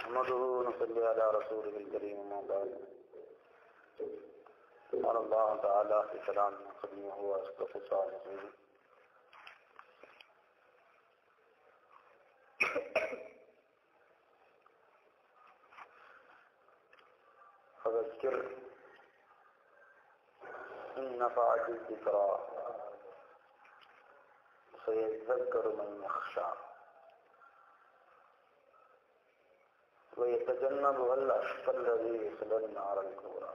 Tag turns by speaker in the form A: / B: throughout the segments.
A: نحمده ونصلي على رسوله الكريم ما بعد قال الله تعالى في كلام قديم هو أصدق الصالحين فذكر إن نفعت الذكرى سيذكر من يخشى ويتجنبها الأشقى الذي يصلى النار الكبرى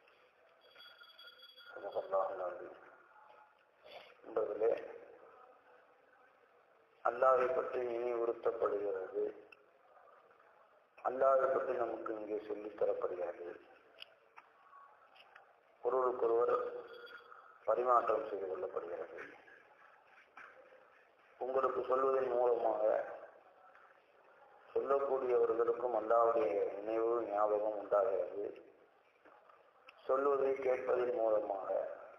A: صدق الله العظيم என்பதிலே அல்லாவை பற்றி நினைவுறுத்தப்படுகிறது அல்லாவை பற்றி நமக்கு இங்கே சொல்லித் தரப்படுகிறது ஒருவருக்கொருவர் பரிமாற்றம் செய்து கொள்ளப்படுகிறது உங்களுக்கு சொல்வதன் மூலமாக சொல்லக்கூடியவர்களுக்கும் அல்லாவுடைய நினைவு ஞாபகம் உண்டாகிறது சொல்வதை கேட்பதன் மூலமாக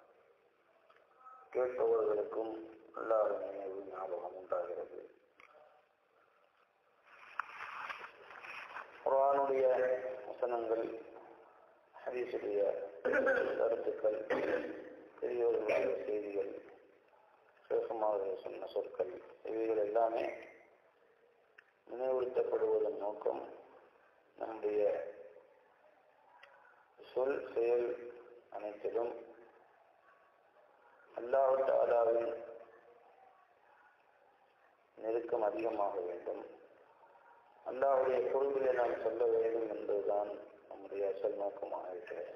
A: கேட்பவர்களுக்கும் அல்லாத நினைவு ஞாபகம் உண்டாகிறது குரானுடைய வசனங்கள் ஹரிசுடைய கருத்துக்கள் பெரியவர்களுடைய செய்திகள் சேஷமாக சொன்ன சொற்கள் இவைகள் எல்லாமே நினைவுறுத்தப்படுவதன் நோக்கம் நம்முடைய சொல் செயல் அனைத்திலும் அல்லாஹாலாவின் நெருக்கம் அதிகமாக வேண்டும் அல்லாவுடைய பொருள்களை நாம் சொல்ல வேண்டும் என்பதுதான் நம்முடைய அசல் நோக்கமாக இருக்கிறது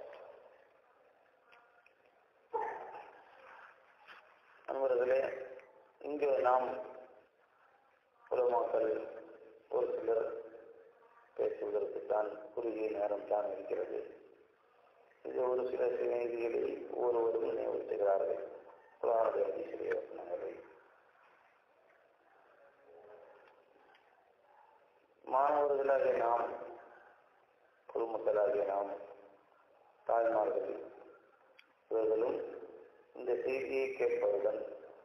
A: நண்பர்களே இங்கு நாம் உலமாக்கள் ஒரு சிலர் பேசுவதற்குத்தான் குறுகிய நேரம் தான் இருக்கிறது இது ஒரு சில செய்திகளை ஒவ்வொருவரும் நினைவுறுத்துகிறார்கள் குரானுடைய அதிசய வசனங்களை மாணவர்களாகிய நாம் பொதுமக்களாகிய நாம் தாய்மார்கள் இவர்களும் இந்த செய்தியை கேட்பதுடன்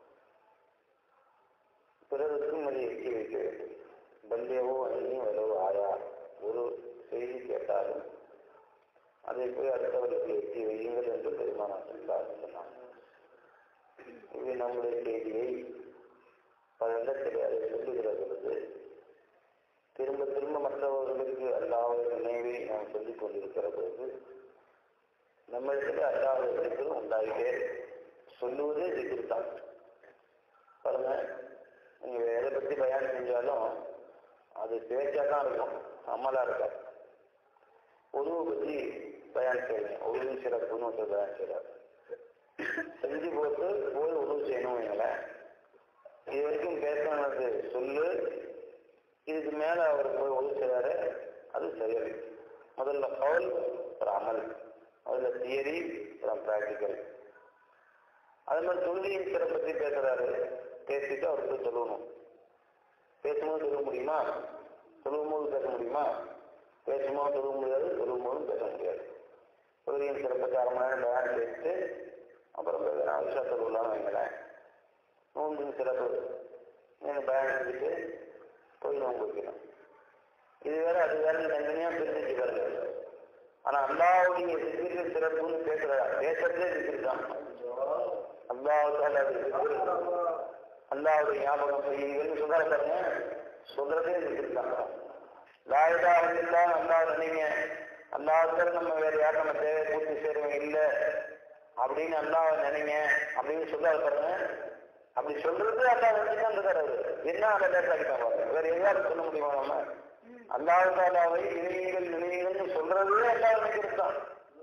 A: பிறருக்கும் அதை எட்டி வைக்க வேண்டும் பல்யவோ அன்னியும் வரவோ ஆயா ஒரு செய்தி கேட்டாலும் அதை போய் அடுத்தவர்களுக்கு எட்டி வையுங்கள் என்று பெருமானார் சொல்லார் சொன்னார் இது நம்முடைய செய்தியை பல இடத்தில் அதை சொல்லுகிற பொழுது திரும்ப திரும்ப மற்றவர்களுக்கு அல்லாத நினைவை நாம் சொல்லிக் கொண்டிருக்கிற பொழுது நம்மளிடத்தில் அல்லாத இருக்கிறது உண்டாகிட்டே சொல்லுவதே திக்கிருத்தான் பாருங்க நீங்க எதை பத்தி பயன் செஞ்சாலும் அது பேச்சா தான் இருக்கும் அமலா இருக்காது உருவை பத்தி பயன் செய்யணும் உருவு சிறப்புன்னு ஒருத்தர் பயன் செய்யறாரு செஞ்சு போட்டு போய் உதவி செய்யணும் வைங்களேன் இது வரைக்கும் பேசினது சொல்லு இதுக்கு மேல அவர் போய் உதவி செய்யறாரு அது செயல் முதல்ல பவுல் ஒரு அமல் முதல்ல தியரி அப்புறம் ப்ராக்டிக்கல் அது மாதிரி தொழுகையின் சிறப்பை பற்றி பேசுறாரு பேசிட்டு அவருக்கு சொல்லணும் பேசும்போது சொல்ல முடியுமா சொல்லும் போது பேச முடியுமா பேசும்போது சொல்ல முடியாது சொல்லும் போதும் பேச முடியாது தொழுகையின் சிறப்பை அரை மணி நேரம் பேன் பேசிட்டு அப்புறம் பேசுறேன் விஷயத்தில் உள்ளான்னு வைங்களேன் நோம்பின் சிறப்பு நீங்கள் பயன் செஞ்சுட்டு போய் நோன்பு வைக்கணும் இது வேற அது வேற தனித்தனியாக பிரிச்சு வருது ஆனா அல்லாவுடைய சிக்கிரின் சிறப்புன்னு பேசுற பேசுறதே சிக்கிருக்கான் அல்லாவுக்கால அல்லாவுடைய ஞாபகம் செய்யுங்கன்னு சொல்றாரு பாருங்க சொல்றதே சிக்கிருக்காங்க லாயுதா இல்லா அல்லாஹ் நினைங்க அல்லாவுக்கு நம்ம வேற யாரும் நம்ம தேவை பூர்த்தி செய்யறவங்க இல்லை அப்படின்னு அல்லாஹ் நினைங்க அப்படின்னு சொல்றாரு பாருங்க அப்படி சொல்றது அல்லா நினைச்சுதான் இருக்காரு என்ன அந்த லேட் ஆகிட்டாங்க வேற எங்கேயாவது சொல்ல முடியுமா நம்ம அல்லாஹ் தாலாவை நினைவுகள் நினைவுகள்னு சொல்றதே அல்லா நினைக்கிறது தான்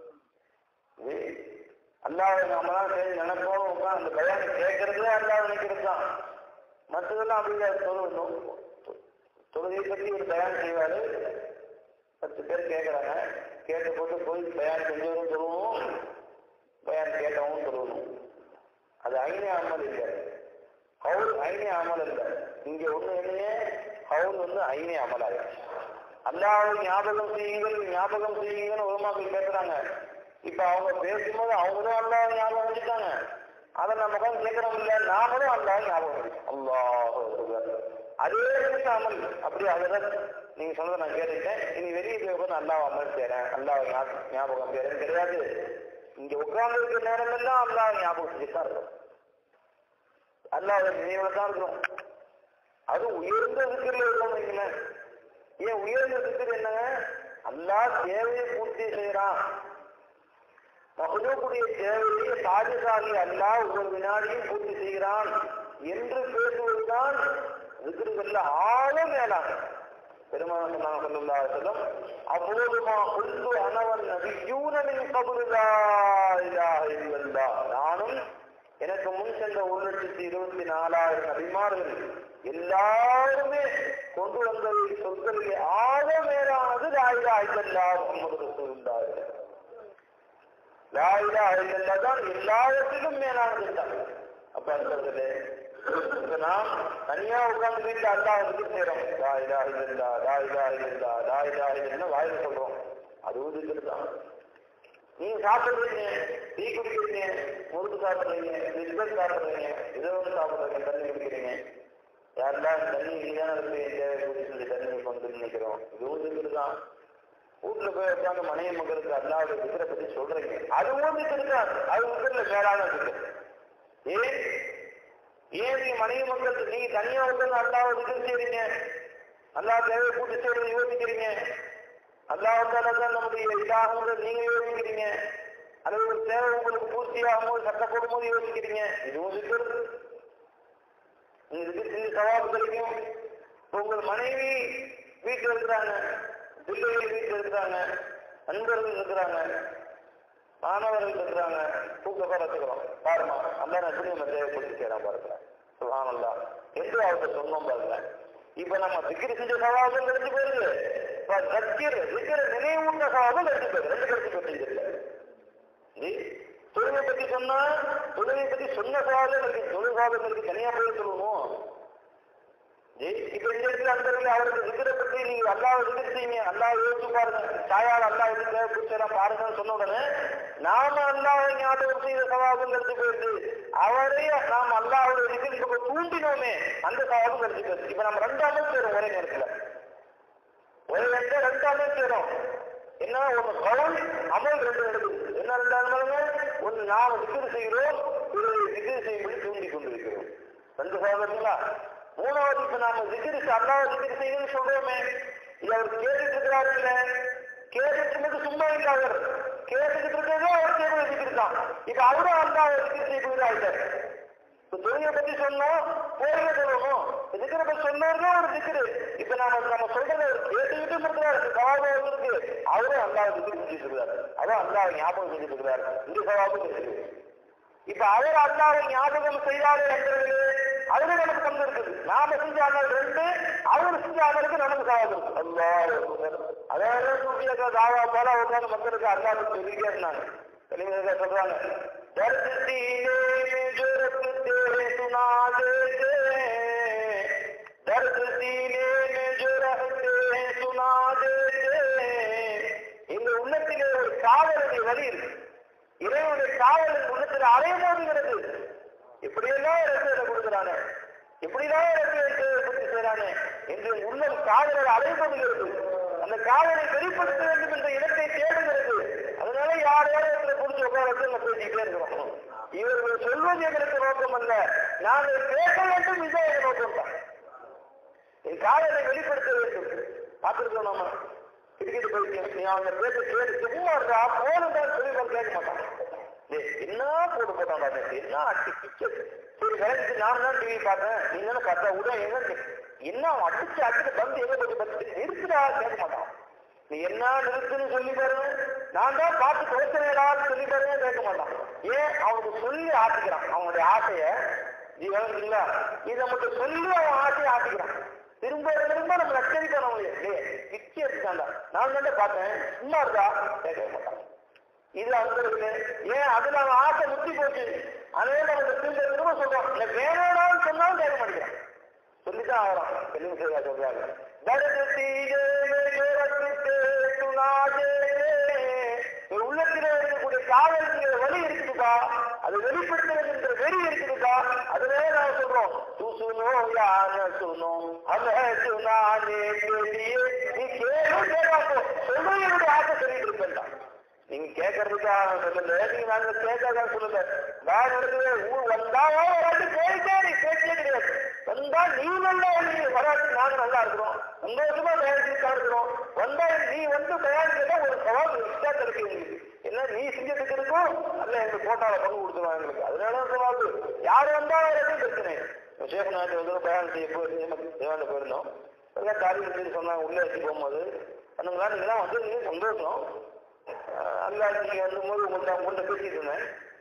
A: அல்லாவை நாம தான் சரி நினைப்போம் உட்காந்து அந்த பயானை கேட்கறதே அல்லா நினைக்கிறது தான் மற்றதெல்லாம் அப்படி சொல்லணும் தொழுகை பற்றி ஒரு பயான் செய்வாரு பத்து பேர் கேட்கறாங்க கேட்ட போட்டு போய் பயான் செஞ்சவரும் சொல்லுவோம் பயான் கேட்டவங்க சொல்லணும் அது ஐநே அமல் இல்லை ஹவுல் ஐநே அமல் இல்லை இங்க ஒண்ணு என்ன ஹவுல் வந்து ஐநே அமல் ஆயிடுச்சு அல்லாவை ஞாபகம் செய்யுங்கள் ஞாபகம் செய்யுங்கன்னு உலமாக்கள் பேசுறாங்க இப்ப அவங்க பேசும்போது அவங்களும் அல்லா ஞாபகம் வச்சுட்டாங்க அதை நம்ம தான் கேட்கறோம் இல்ல நாமளும் அல்லா ஞாபகம் வச்சுக்கோம் அல்லாஹ் அதே அமல் அப்படி அதுல நீங்க சொன்னதை நான் கேட்டுட்டேன் இனி வெளியே போய் உட்காந்து அல்லாஹ் அமல் செய்யறேன் அல்லாஹ் ஞா- ஞாபகம் செய்யறேன் கிடையாது இங்க உட்கார்ந்து இருக்கிற நேரம் எல்லாம் அல்லாஹ் ஞாபகம் செஞ்சுட்டு தான் இருக்கும் அல்லாஹ் நினைவுல தான் இருக்கிறோம் அது உயர்ந்த விக்கிரில் இருக்கோம் வைங்களேன் ஏன் உயர்ந்த விக்கிரி என்னங்க அல்லாஹ் தேவையை பூர்த்தி செய்யறான் மகளுடைய தேவையை சாதிசாலி அல்லாஹ் ஒவ்வொரு வினாடியும் பூர்த்தி செய்கிறான் என்று பேசுவதுதான் விக்கிரிகள்ல ஆழ மேலாக பெருமாள் சொன்னாங்க ஸல்லல்லாஹு அலைஹி வஸல்லம் அப்போதுமா குல்து அனவன் நபியூன மின் கபுலா இலாஹ இல்லல்லாஹ் நானும் எனக்கு முன் சென்ற ஒரு லட்சத்தி இருபத்தி நாலாயிரம் நபிமார்கள் எல்லாருமே கொண்டு வந்ததை சொற்களிலே ஆழ மேலானது லாயிலா இல்லல்லா முகமது ரசூலுல்லாஹ் லாயிலா இல்லல்லா தான் எல்லாவற்றிலும் மேலானது தான் அப்ப அன்பர்களே இப்ப நாம் தனியா உட்கார்ந்து வீட்டுல அல்லாஹ் வந்து செய்யறோம் லாயிலா இல்லல்லா லாயிலா இல்லல்லா லாயிலா இல்லல்லா வாயில சொல்றோம் அது வந்து தான் நீங்க சாப்பிடுறீங்க டீ குடிக்கிறீங்க முறுக்கு சாப்பிடுறீங்க பிஸ்கட் சாப்பிடுறீங்க ஏதோ ஒன்று சாப்பிடுறீங்க தண்ணி குடிக்கிறீங்க யாரெல்லாம் தண்ணி இல்லையான சொல்லி தண்ணி கொண்டு நினைக்கிறோம் இதுவும் இருக்குதுதான் வீட்டுல போய் உட்காந்து மனைவி மக்களுக்கு அல்லாவுடைய விக்கிர பத்தி சொல்றீங்க அதுவும் இருக்குதான் அது விக்கிரல மேலான இருக்கு ஏன் ஏன் நீங்க மனைவி மக்களுக்கு நீங்க தனியா உட்காந்து அல்லாவை விக்கிர செய்றீங்க அல்லா தேவை கூட்டி செய்யறது யோசிக்கிறீங்க அல்லாஹால தான் நம்முடைய இதாகும்போது நீங்க யோசிக்கிறீங்க அல்லது ஒரு தேவை உங்களுக்கு பூர்த்தி ஆகும்போது சட்டப்படும் போது யோசிக்கிறீங்க இதுவும் இருக்கிறது நீங்க இதுக்கு செஞ்சு சவாபு கிடைக்கும் இப்ப உங்கள் மனைவி வீட்டுல இருக்கிறாங்க பிள்ளைகள் வீட்டுல இருக்கிறாங்க நண்பர்கள் இருக்கிறாங்க மாணவர்கள் இருக்கிறாங்க தூக்க வச்சுக்கிறோம் பாருமா அல்லா நான் எப்படி நம்ம தேவைப்படுத்தி செய்யலாம் பாருங்க சுகானல்லா என்று அவர்கிட்ட சொன்னோம் பாருங்க இப்ப நம்ம திக்கிரி செஞ்ச சவாபம் கிடைச்சு போயிருது இப்ப தக்கிர் திக்கிற நினைவுண்ட சவாபம் கிடைச்சு போயிருது ரெண்டு கிடைச்சு போயிருது தொழுகை பத்தி சொன்னா தொழுகை பத்தி சொன்ன சவாபம் இருக்கு தொழில் சவாபம் இருக்கு தனியா போய் சொல்லணும் ஜெய், இப்ப இந்த இடத்துல அந்த இடத்துல அவருக்கு விக்கிர பத்தி நீங்க அல்லாஹ் விக்கிர செய்யுங்க அல்லாஹ் யோசிச்சு பாருங்க தாயால் அல்லாஹ் விக்கிர பிடிச்சா பாருங்கன்னு சொன்ன உடனே நாம அல்லாஹ் ஞாபகம் செய்த சவாபம் கிடைச்சு போயிடுது அவரே நாம் அல்லாஹோட விக்கிர இப்ப தூண்டினோமே அந்த சவாபம் கிடைச்சு போயிடுது இப்ப நம்ம ரெண்டாமே சேரும் ஒரே நேரத்துல ஒரே நேரத்துல ரெண்டாமே சேரும் என்ன ஒண்ணு கவுல் அமல் ரெண்டு நடக்குது என்ன ரெண்டு அமலுங்க ஒண்ணு நாம விக்கிர செய்கிறோம் பிறகு விக்கிர செய்யும்படி தூண்டி கொண்டிருக்கிறோம் ரெண்டு சவாபங்களா மூணாவது இப்ப நாம விக்கிரி அல்லாஹ் விக்கிரி செய்யணும்னு சொல்றோமே இது அவர் கேட்டுட்டு இருக்கிறாரு இல்ல கேட்டுட்டு இருந்தது சும்மா இல்ல அவர் கேட்டுக்கிட்டு இருக்கிறதே அவர் கேட்டு வச்சுக்கிட்டான் இப்ப அவரும் அல்லாஹ் விக்கிரி செய்யக்கூடிய ஆயிட்டார் இப்ப தொழிலை பத்தி சொன்னோம் போயே சொல்லணும் இருக்கிற பத்தி சொன்னவருக்கே ஒரு திக்கிரு இப்ப நாம நம்ம சொல்றத அவர் கேட்டுக்கிட்டு இருக்கிறாரு சவாபம் இருக்கு அவரும் அல்லாஹ் விக்கிரி செஞ்சுட்டு இருக்கிறாரு அதான் அல்லாஹ் ஞாபகம் செஞ்சுட்டு இருக்கிறாரு இந்த சவாபம் இருக்கு இப்ப அவர் அல்லாவை ஞாபகம் செய்தாரு என்பது அதுல நமக்கு பங்கு இருக்குது நாம செஞ்ச அமல் ரெண்டு அவர் செஞ்ச அமலுக்கு நமக்கு சாதம் அல்லாஹ் அதாவது சூட்டிய தாவா போல உட்காந்து மக்களுக்கு அல்லாஹ் சொல்லிட்டே இருந்தாங்க தெளிவாக சொல்றாங்க दर्द सीने में जो रखते हैं सुना देते दर्द सीने में जो रखते हैं सुना देते இந்த உள்ளத்திலே ஒரு காதலுடைய வழி இருக்கு இறைவனுடைய காவல் உள்ளத்தில் அலைமோதுகிறது எப்படியெல்லாம் ரசிகரை கொடுக்கிறானே எப்படிதான் ரசிகரை பூர்த்தி செய்யறானே என்று உள்ளம் காதலர் அலைமோதுகிறது அந்த காதலை வெளிப்படுத்த வேண்டும் என்ற இடத்தை தேடுகிறது அதனால யார் யாரும் இடத்துல புடிச்சு உட்கார வச்சு நம்ம பேசிக்கிட்டே இருக்கிறோம் இவர்கள் சொல்வது எங்களுக்கு நோக்கம் அல்ல நாங்கள் பேச வேண்டும் இதுதான் எங்க நோக்கம் தான் என் காதலை வெளிப்படுத்த வேண்டும் பார்த்துருக்கோம் நாம கிரிக்கெட் பைத்தியம் நீ அவங்க பேச கேட்டு சும்மா இருக்கா போன தான் சொல்லி அவன் கேட்க மாட்டான் டேய், என்ன போட்டு போட்டான்டா நேத்து? என்ன அடி கிரிக்கெட் சரி விளையாட்டு நான் தான் டிவி பார்த்தேன் நீ தானே பார்த்தா விட எங்க இருக்கு? என்ன அவன் அடிச்சு அடிச்சு பந்து எங்க போட்டு பத்து நிறுத்துடா கேட்க மாட்டான் நீ என்ன நிறுத்துன்னு சொல்லி பாருங்க நான் தான் பார்த்து கொடுத்தேடான்னு சொல்லி பாருங்க கேட்க மாட்டான் ஏன் அவனுக்கு சொல்லி ஆட்டிக்கிறான் அவனுடைய ஆசைய நீ விளங்குறீங்களா இதை மட்டும் சொல்லி அவன் ஆசையை ஆட்டிக்கிறான் திரும்ப திரும்ப நம்ம நச்சரிக்கணும் அவங்களுக்கு பிச்சை எடுத்தாண்டா நான் தான் பார்த்தேன் சும்மா இருக்கா கேட்க மாட்டான் இது அவங்களுக்கு ஏன் அதுல அவன் ஆசை முத்தி போச்சு அதே நம்ம திரும்ப திரும்ப சொல்றான் இல்லை வேணாம்னு சொன்னாலும் கேட்க மாட்டேங்கிறான் சொல்லிதான் ஆகிறான் தெலுங்கு செய்யா சொல்றாங்க தரது தீயே நேரத்துக்கு துணாதே ஒரு உள்ளத்திலே இருக்கக்கூடிய காதலுங்கிற வழி இருக்குதுப்பா அது வெளிப்படுத்துறதுன்ற வெறி இருக்குதுப்பா அதுவே நான் சொல்றோம் தூ சுனோ யான சுனோ ஹம் ஹை சுனானே கே லியே கேட்கறதுக்காக சொல்லல நீங்க நாங்க கேட்காத சொல்லல நான் இடத்துல ஊர் வந்தா வராட்டி போயிட்டே நீ பேச்சே கிடையாது வந்தா நீ நல்லா நீ வராட்டி நாங்க நல்லா இருக்கிறோம் சந்தோஷமா தயாரிச்சுட்டா இருக்கிறோம் வந்தா நீ வந்து தயாரிச்சா ஒரு சவால் எக்ஸ்ட்ரா கிடைக்கும் எங்களுக்கு என்ன நீ செஞ்சதுக்கு இருக்கும் அல்ல எங்க கோட்டால பங்கு கொடுத்துருவாங்க எங்களுக்கு அதனால சவால் யார் வந்தா வராட்டி பிரச்சனை சேஃப் நாட்டு வந்து பயணம் செய்ய போய் தேவாண்ட போயிருந்தோம் எல்லாம் காரியம் செஞ்சு சொன்னாங்க உள்ளே வச்சு போகும்போது பண்ணுங்களா நீங்களாம் வந்து நீங்க சந்தோஷம் அஹ் அல்லா நீங்க வந்து போது உங்கள்ட்ட உங்கள்ட்ட பேசிட்டு இருந்தேன்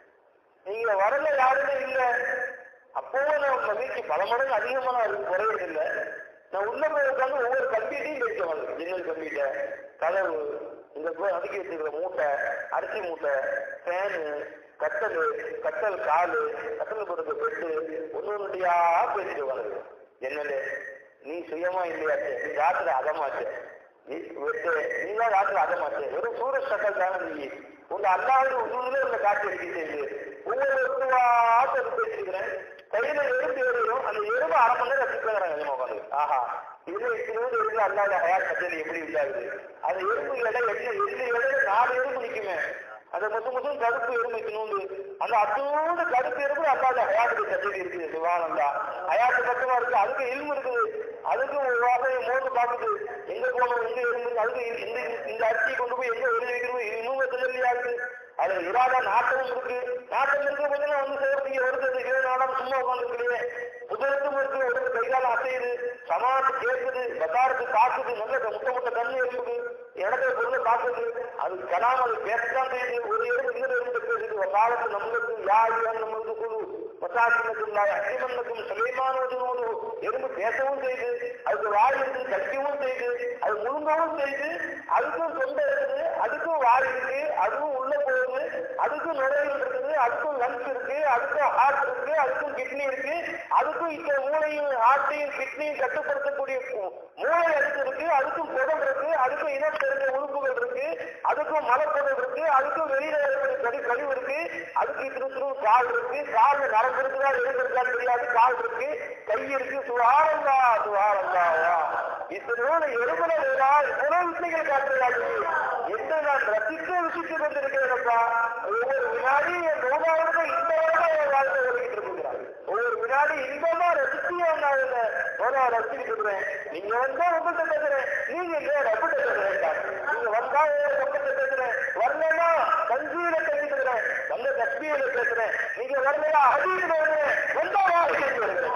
A: நீங்க வரல யாருமே இல்ல அப்பவும் நான் உங்க வீட்டு பல மடங்கு அதிகமா நான் அதுக்கு குறையறது இல்ல நான் உள்ள போய் உட்காந்து ஒவ்வொரு கம்பிட்டையும் பேசிட்டு வந்து ஜன்னல் கம்பிட்ட கதவு இந்த போய் அடுக்கி வச்சிருக்கிற மூட்டை அரிசி மூட்டை ஃபேனு கட்டல் கட்டல் காலு கட்டல் கொடுக்க பெட்டு ஒன்று ஒன்றுடையா பேசிட்டு உட்காந்து ஜன்னலு நீ சுயமா இல்லையா நீ ராத்திரி அதமாச்சு நீ வெட்டு நீதான் ராத்திரி அதமாச்சு வெறும் சூரிய சக்கல் தானே நீ உங்க அல்லாவது உள்ளூர்ல உள்ள காட்சி அடிக்கிட்டு ஒவ்வொரு வார்த்தை பேசிருக்கிறேன் கையில எறும்பு ஏறிடும் அந்த எறும்பு அரை மணி நேரம் ரசிக்கிறாங்க நம்ம உட்காந்து ஆஹா இதுல இத்தினோடு இருந்து அல்லாத ஹயார் கச்சேரி எப்படி இல்லாது அந்த எறும்பு இலை என்ன எட்டு இலையில நாலு எறும்பு நிக்குமே அந்த முத்து முத்தும் கருப்பு எறும்பு இத்தினோண்டு அந்த அத்தோடு கருப்பு எறும்பு அல்லாத ஹயாத்துக்கு கச்சேரி இருக்குது சிவானந்தா ஹயாத்து பக்கமா இருக்கு அதுக்கு இல்மு இருக்குது அதுக்கு ஒரு வாசனை மோந்து பார்க்குது எங்க போனோம் எங்க எறும்பு அதுக்கு இந்த இந்த அரிசியை கொண்டு போய் எங்க வெளியே வைக்கணும் இன்னும் தெரியலையா இருக்கு அது இராத நாட்டமும் இருக்கு நாட்டம் இருக்க போதுனா வந்து சேர்த்து வருது ஏழு நாடம் சும்மா உட்காந்துருக்கலையே புதகத்தும் இருக்கு ஒரு கைகால அசையுது சமாளத்து கேட்குது பத்தாருக்கு காக்குது நல்ல முட்டை முட்டை கண்ணு இருக்குது இடத்துல பொருளை காக்குது அது கலாம் அது பேசத்தான் செய்யுது ஒரு இடம் இன்னொரு இருந்து பேசுது ஒரு காலத்து நம்மளுக்கு யார் நம்மளுக்கு குழு மசாக்கினக்கும் அக்னிமன்னுக்கும் சுலைமானோடு எறும்பு பேசவும் செய்து அதுக்கு வாய் இருக்கு கடிக்கவும் செய்து அது முழுங்கவும் செய்து அதுக்கும் சொந்த இருக்குது அதுக்கும் வாய் இருக்கு அதுவும் உள்ள போகுது அதுக்கும் நுழைவு இருக்குது அதுக்கும் லங்ஸ் இருக்கு அதுக்கும் ஹார்ட் இருக்கு அதுக்கும் கிட்னி இருக்கு அதுக்கும் இந்த மூளையும் ஹார்ட்டையும் கிட்னியும் கட்டுப்படுத்தக்கூடிய மூ- மூளை அதுக்கு இருக்கு அதுக்கும் குடல் இருக்கு அதுக்கும் இனம் தெரிஞ்ச உறுப்புகள் இருக்கு அதுக்கும் மலக்குடல் இருக்கு அதுக்கும் வெளியில இருக்கிற கழி கழிவு இருக்கு அதுக்கு திரு திரு கால் இருக்கு கால் நரம்பு இருக்குதா எலும்பு இருக்கான்னு தெரியாது கால் இருக்கு கை இருக்கு சுகாரந்தா சுகாரந்தா இத்தனோட எலும்புல வேணா இவ்வளவு விஷயங்கள் காட்டுறாங்க என்ன நான் ரசிக்க விஷயத்தை கொண்டிருக்கிறேன்ப்பா ஒவ்வொரு வினாடி என் நோபாவுக்கு இந்த வருடம் என் வாழ்க்கை ஓடிக்கிட்டு இருக்குங்கிறாங்க ஒவ்வொரு வினாடி இன்பமா ரசிச்சு நான் இந்த நோபா ரசிச்சுட்டு இருக்கிறேன் நீங்க வந்தா உங்கள்கிட்ட பேசுறேன் நீங்க இல்லையா ரப்பிட்ட பேசுறேன் நீங்க வந்தா உங்கள்கிட்ட பேசுறேன் வரலன்னா கஞ்சியில பேசிக்கிறேன் வந்த கஸ்மியில பேசுறேன் நீங்க வரலையா அடியில் வருகிறேன் வந்தா வாழ்க்கை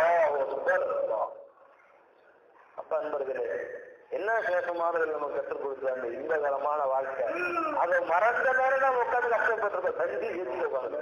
A: ஓ சூப்பர் அப்ப அன்பர்களே என்ன சேஷமானது நம்ம கற்றுக் கொடுத்த அந்த இன்பகரமான வாழ்க்கை அதை மறந்த நேரம் நம்ம உட்காந்து கஷ்டப்பட்டிருக்கோம் தஞ்சி ஏற்றி உட்காந்து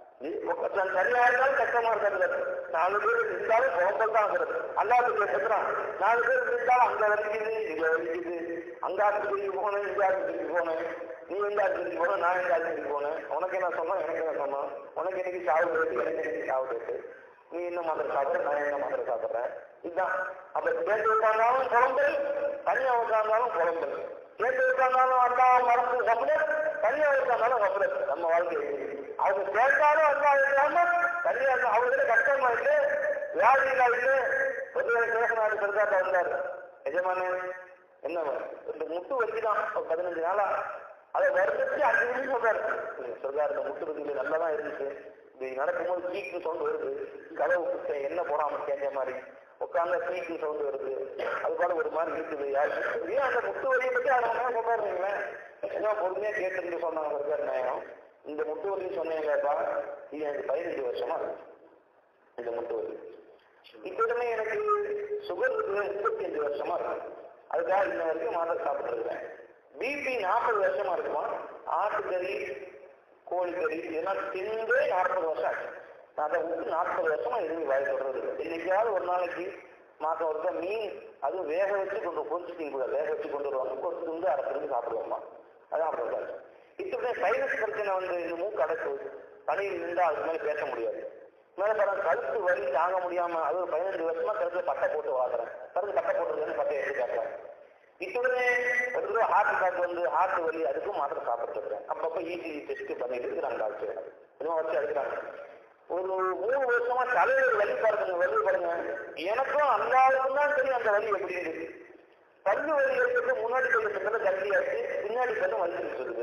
A: தனியா இருந்தாலும் கஷ்டமா இருக்கிறது நாலு பேர் இருந்தாலும் சோம்பல் தான் இருக்கிறது அல்லாத பேசுறான் நாலு பேர் இருந்தாலும் அங்க வலிக்குது இங்க வலிக்குது அங்க ஆஸ்பத்திரிக்கு போனேன் இங்க ஆஸ்பத்திரிக்கு போனேன் நீ எந்த ஆஸ்பத்திரிக்கு போன நான் எந்த ஆஸ்பத்திரிக்கு போனேன் உனக்கு என்ன சொன்னோம் எனக்கு என்ன சொன்னோம் உனக்கு இன்னைக்கு சாவு ரேட்டு எனக்கு இன்னைக்கு சாவு ரேட்டு நீ என்ன மாத்திரை சாப்பிட்ற நான் என்ன மாத்திரை சாப்பிட்றேன் இதுதான் அப்ப கேட்டு உட்கார்ந்தாலும் குழம்பல் தனியா உட்கார்ந்தாலும் குழம்பல் கேட்டு உட்கார்ந்தாலும் அண்ணா மறந்து சப்பரேட் தனியா உட்கார்ந்தாலும் சப்பரேட் நம்ம வாழ்க்கை அவங்க கேட்டாலும் அண்ணா இல்லாம தனியா இருந்தா அவங்களுக்கு கஷ்டமா இல்லை வியாதி இல்ல இல்லை ஒரு சேகநாடு பெருசாட்ட வந்தாரு எஜமானே என்ன இந்த முட்டு வச்சுதான் ஒரு பதினஞ்சு நாளா அதை வருஷத்து அஞ்சு நிமிஷம் சொல்றாரு சொல்றாரு இந்த முட்டு வச்சுல நல்லா தான் இருந்துச்சு இப்படி நடக்கும்போது கீக்கு சவுண்ட் வருது கதவு குத்த என்ன போடாம கேட்ட மாதிரி உட்கார்ந்த கீக்கு சவுண்ட் வருது அது போல ஒரு மாதிரி இருக்குது யாரு ஏன் அந்த முட்டு வலியை பத்தி அதை என்ன சொல்றாருங்களேன் என்ன பொறுமையா கேட்டு சொன்னாங்க இருக்காரு நேரம் இந்த முட்டு வலி சொன்னீங்கப்பா இது எனக்கு பதினஞ்சு வருஷமா இருக்கு இந்த முட்டு வலி இப்போதுமே எனக்கு சுகர் முப்பத்தி அஞ்சு வருஷமா இருக்கு அதுக்காக இன்ன வரைக்கும் மாத்திரை சாப்பிட்டு இருக்கேன் பிபி நாற்பது வருஷமா இருக்குமா ஆட்டுக்கறி கோழிக்கறி இதெல்லாம் தின்று நாற்பது வருஷம் ஆச்சு நான் அதை விட்டு நாற்பது வருஷமா எதுவும் வாய் சொல்றது இல்லை. என்னைக்காவது ஒரு நாளைக்கு மாசம் ஒருக்கா மீன் அதுவும் வேக வச்சு கொண்டு பொறிச்சு கூட வேக வச்சு கொண்டு வருவாங்க கொண்டு வந்து அரை திருந்து சாப்பிடுவோம்மா அதான் அப்படிதான் இப்படி சைனஸ் பிரச்சனை வந்து இந்த மூக்கு அடைப்பு பணியில் நின்றா அதுக்கு மேலே பேச முடியாது மேல பாருங்க கழுத்து வலி தாங்க முடியாம அது ஒரு பதினஞ்சு வருஷமா கழுத்துல பட்டை போட்டு வாங்குறேன் கழுத்து பட்டை போட்டுருக்கேன்னு பட்டை எடுத்து காட்டுறேன் இப்பவே ஒரு தடவை ஹார்ட் அட்டாக் வந்து ஹார்ட் வலி அதுக்கும் மாத்திரை சாப்பிட்டு இருக்கேன் அப்பப்ப ஈஸி டெஸ்ட் பண்ணிட்டு இருக்கிறாங்க டாக்டர் இதுவும் வச்சு எடுக்கிறாங்க ஒரு மூணு வருஷமா தலையில வலி பாருங்க வலி பாருங்க எனக்கும் அல்லாவுக்கும் தான் தெரியும் அந்த வலி எப்படி இருக்கு பல்லு வலி இருக்கிறது முன்னாடி பல்லு கல்லியாச்சு பின்னாடி பல்லு வலி இருக்குது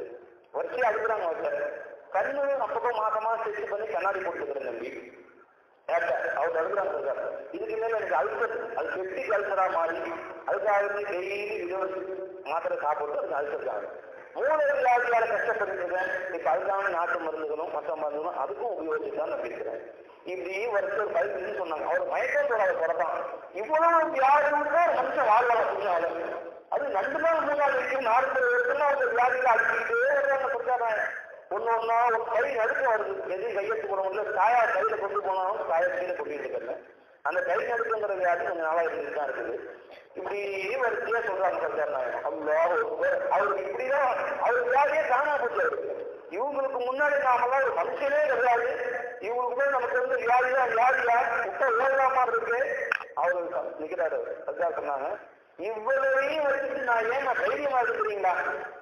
A: வரிசையா அழுகுறாங்க அவர்கிட்ட கண்ணு அப்பப்போ மாசமா செஞ்சு பண்ணி கண்ணாடி போட்டுக்கிறேன் தம்பி ஏட்ட அவர் அழுகுறாங்க சார் இதுக்கு மேல எனக்கு அல்சர் அது கெட்டி அல்சரா மாறி அதுக்காக டெய்லி இருபது மாத்திரை சாப்பிட்டு அதுக்கு அல்சர் தான் மூளை வியாதியால கஷ்டப்பட்டுருக்கேன் இப்ப அதுக்கான நாட்டு மருந்துகளும் மற்ற மருந்துகளும் அதுக்கும் உபயோகிச்சு தான் நான் பேசுறேன் இப்படி ஒருத்தர் பதினஞ்சு சொன்னாங்க அவர் மயக்கம் போடாத குறைதான் இவ்வளவு வியாதி இருந்தா ஒரு மனுஷன் வாழலாம் கொஞ்சம் அது ரெண்டு நாள் மூணு நாள் வரைக்கும் நாலு வருஷம் அவங்க வியாதியில அடிச்சுக்கிட்டே வருவாங்க பிரச்சாரம் ஒண்ணு ஒண்ணா ஒரு கை நடுக்க வருது எது கையெழுத்து போட முடியல தாயா கையில கொண்டு போனாலும் தாயா கீழே கொண்டு இருக்காங்க அந்த கை நடுக்குங்கிற வியாதி கொஞ்சம் நாளா இருந்துட்டு தான் இருக்குது இப்படி வரிசையா சொல்றாங்க பிரச்சாரம் அல்லாஹ் அவருக்கு இப்படிதான் அவர் வியாதியே காணா போச்சு அவருக்கு. இவங்களுக்கு முன்னாடி நாமெல்லாம் ஒரு மனுஷனே கிடையாது இவங்களுக்கு போய் நமக்கு வந்து வியாதியா வியாதியா விட்ட ஓடலாமா இருக்கு அவரு நிக்கிறாரு அதுதான் சொன்னாங்க இவ்வளவையும் வச்சுட்டு நான் ஏன் நான் தைரியமா இருக்கிறீங்களா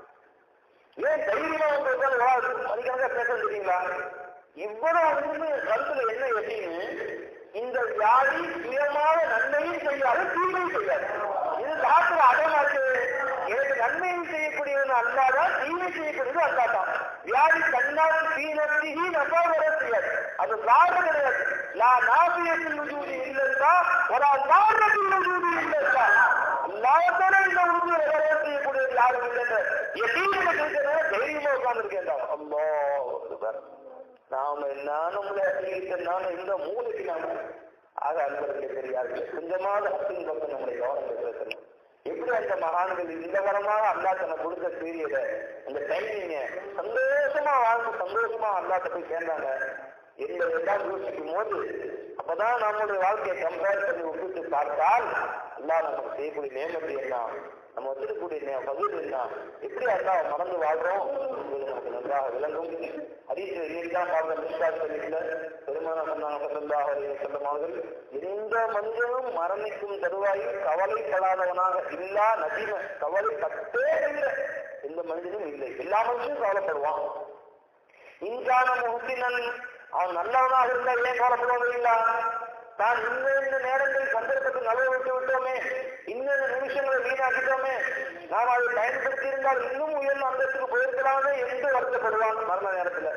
A: ஏன் தைரியமா உங்களுக்கு மதிக்கணக்கா பேச தெரியுங்களா இவ்வளவு வந்து கருத்துல என்ன எப்படின்னு இந்த வியாதி சுயமாக நன்மையும் செய்யாது தீமையும் செய்யாது இது டாக்டர் அடமா இருக்கு எனக்கு நன்மையும் செய்யக்கூடியவன் அல்லாதான் தீமை செய்யக்கூடியது அல்லாதான் வியாதி தன்னால் தீனத்திகி நம்பா வர செய்யாது அது காரண கிடையாது லா நாசியத்தில் உஜூதி இல்லைன்னா ஒரு காரணத்தில் உஜூதி இல்லைன்னா அல்லாதானே இந்த உறுதி வர செய்யக்கூடியது யாரும் இல்லைன்னு எதையும் இருக்கிறத தைரியமா உட்கார்ந்துருக்கேன் அல்லா நாம நானும் நானும் இந்த மூளைக்கு நாம ஆக அன்பருக்கு தெரியாது கொஞ்சமாவது அத்தின் பக்கம் நம்முடைய கவனம் செலுத்தணும் எப்படி அந்த மகான்கள் இந்த வரமாக அல்லா தனக்கு கொடுத்த சீரியத இந்த டைமிங்க சந்தோஷமா வாழ்ந்து சந்தோஷமா அல்லாட்ட போய் சேர்ந்தாங்க எந்த எல்லாம் யோசிக்கும் போது அப்பதான் நம்மளுடைய வாழ்க்கையை கம்பேர் பண்ணி ஒப்பிட்டு பார்த்தால் அல்லா நமக்கு செய்யக்கூடிய நியமத்தை எல்லாம் நம்ம வச்சிருக்கக்கூடிய நே- பகுதி என்ன எப்படி அல்லா மறந்து வாழ்றோம் என்பது நமக்கு நன்றாக விளங்கும் ஹதீஸ் தான் பார்த்த மிஸ்டாக் சொல்லிக்கல பெருமானம் சொன்னாங்க சல்லல்லாஹு அலைஹி வஸல்லம் அவர்கள் எந்த மனிதனும் மரணிக்கும் தருவாயில் கவலைப்படாதவனாக இல்லா நதிம கவலைப்பட்டே இல்லை எந்த மனிதனும் இல்லை எல்லா மனுஷனும் கவலைப்படுவான் இன்கான முகத்தினன் அவன் நல்லவனாக இருந்தால் ஏன் கவலைப்படுவது இல்லா நான் இந்த இந்த நேரங்களில் சந்தர்ப்பத்தை நழுவ விட்டு விட்டோமே இன்னும் நிமிஷங்களை வீணாக்கிட்டோமே நாம் அதை பயன்படுத்தி இருந்தால் இன்னும் உயர்ந்த அந்தத்துக்கு போயிருக்கலாமே என்று வருத்தப்படுவான் மரண நேரத்துல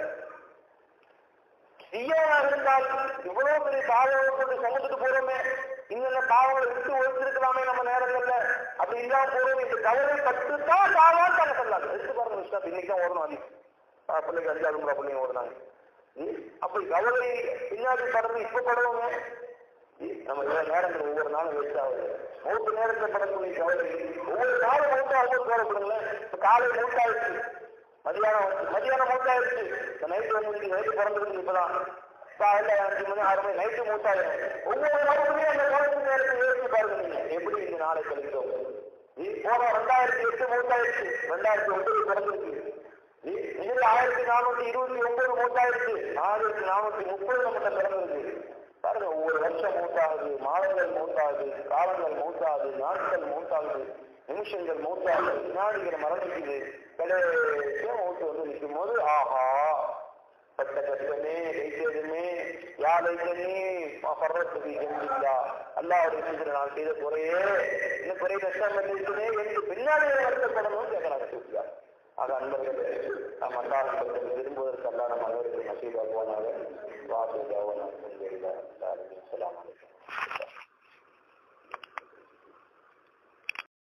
A: தீயவனாக இருந்தால் இவ்வளவு பெரிய பாவங்களை கொண்டு சுமந்துட்டு போறோமே இன்னும் பாவங்களை விட்டு ஒழிச்சிருக்கலாமே நம்ம நேரங்கள்ல அப்படி இல்லாம போறோம் இந்த கவலை பட்டு தான் சாவான்னு தாங்க சொல்லலாம் எடுத்து பாருங்க விஷயம் இன்னைக்கு தான் ஓடணும் அதிகம் ஆஹ் பிள்ளைக்கு அஞ்சாவது முறை பிள்ளைங்க ஓடுனாங்க ம்? அப்படி கவலை பின்னாடி படுறது இப்ப படுவோங்க ம்? நம்ம ஏழு நேரங்கள் ஒவ்வொரு நாளும் வேஸ்ட் ஆகுது மூன்று நேரத்தில் படக்கூடிய கவலை ஒவ்வொரு நாளும் மூட்டா ஒவ்வொரு கவலைப்படுங்களேன் இப்ப காலை மூட்டாயிடுச்சு மதியானம் வந்து- மதியானம் மூட்டாயிடுச்சு இப்ப நைட்டு வந்து நைட்டு பிறந்திருக்கு இப்பதான் காலையில அஞ்சு மணி ஆறு மணி நைட்டு மூட்டாயிடும் ஒவ்வொரு நாளுமே அந்த கவலை நேரத்தை யோசிச்சு பாருங்க நீங்க எப்படி இந்த நாளை கழிக்கிறோம் ம்? போன ரெண்டாயிரத்தி எட்டு மூட்டாயிடுச்சு ரெண்டாயிரத்தி ஒன்பது பிறந்திருக்கு இதுல ஆயிரத்தி நானூத்தி இருபத்தி ஒன்பது மூட்டாயிடுச்சு ஆயிரத்தி நானூத்தி முப்பது நம்மகிட்ட பிறந்திருக்கு பாருங்க ஒவ்வொரு வருஷம் மூட்டாகுது மாதங்கள் மூட்டாகுது காலங்கள் மூட்டாகுது நாட்கள் மூட்டாகுது நிமிஷங்கள் மூட்டாகுது வினாடிகள் மரணிக்குது கடைசியா மூட்டு வந்து நிற்கும் போது ஆஹா பட்ட கஷ்டமே தைத்ததுமே யா தைத்தனே பர்றத்துக்கு ஜென்மில்லா அல்லாவுடைய செஞ்சு நான் செய்த குறையே இந்த குறை கஷ்டம் பண்ணிருக்குனே என்று பின்னாடி வருத்தப்படணும்னு கேட்கிறாங்க சூப்பியா ஆக அன்பர்களே நாம் அல்லாஹ் விரும்புவதற்கு அல்லா நம்ம அனைவருக்கும் நசீபாக்குவானாக வாசு தேவனா அலாம்